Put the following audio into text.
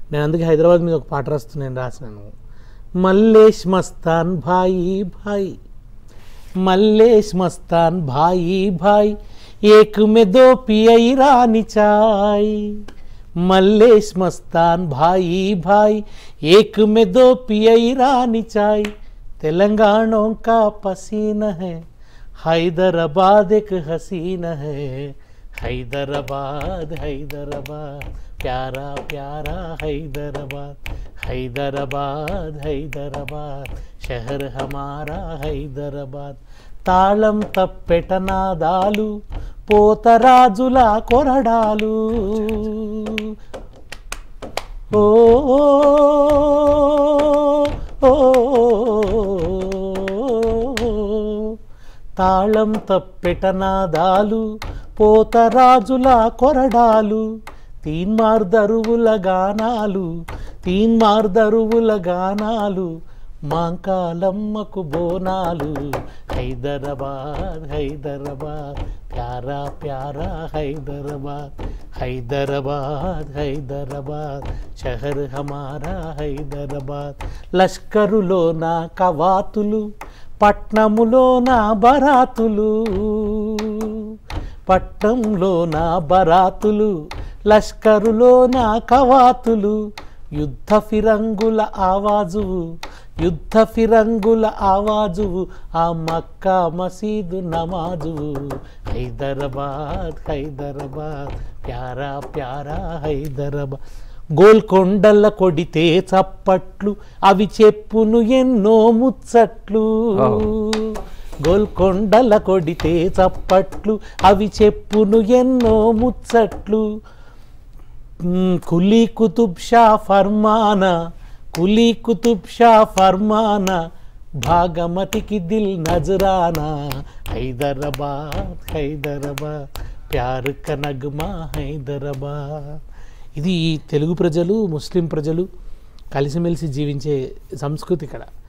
నేను అందుకే హైదరాబాద్ మీద ఒక పాట రాస్తున్నాను రాసినాను మల్లేష్ మస్తాన్ భాయి భాయి మల్లేష్ మస్తాన్ భాయి భాई एक में दो पियई रानी चाय मल्लेश मस्तान भाई भाई एक में दो पियई रानी चाय तेलंगानों का पसीना है हैदराबाद एक हसीन है हैदराबाद हैदराबाद प्यारा प्यारा हैदराबाद हैदराबाद हैदराबाद शहर हमारा हैदराबाद తాళం తప్పెటనాదాలు పోతరాజుల కొరడాలు ఓ ఓ, తాళం తప్పెటనాదాలు పోతరాజుల కొరడాలు తీన్మార్దరువుల గానాలు తీన్మార్దరువుల గానాలు మాంకాలమ్మకు బోనాలు హైదరాబాద్ హైదరాబాద్ ప్యారా ప్యారా హైదరాబాద్ హైదరాబాద్ హైదరాబాద్ షహర్ హమారా హైదరాబాద్ లష్కరులో నా కవాతులు పట్నములో నా బరాతులు పట్నంలో నా బరాతులు లష్కరులో నా కవాతులు యుద్ధ ఫిరంగుల ఆవాజువు యుద్ధ ఫిరంగుల ఆవాజువు ఆ మక్కా మసీదు నమాజువు హైదరాబాద్ హైదరాబాద్ ప్యారా ప్యారా హైదరాబాద్ గోల్కొండల కొడితే చప్పట్లు అవి చెప్పును ఎన్నో ముచ్చట్లు గోల్కొండల కొడితే చప్పట్లు అవి చెప్పును ఎన్నో ముచ్చట్లు మ్, కులీ కుతుబ్ షా ఫర్మానా కులీ కుతుబ్ షా ఫర్మానా భాగమతికి దిల్ నజరానా హైదరాబాద్ హైదరాబాద్ ప్యార్ క నగ్మా హైదరాబాద్ ఇది తెలుగు ప్రజలు ముస్లిం ప్రజలు కలిసిమెలిసి జీవించే సంస్కృతి ఇక్కడ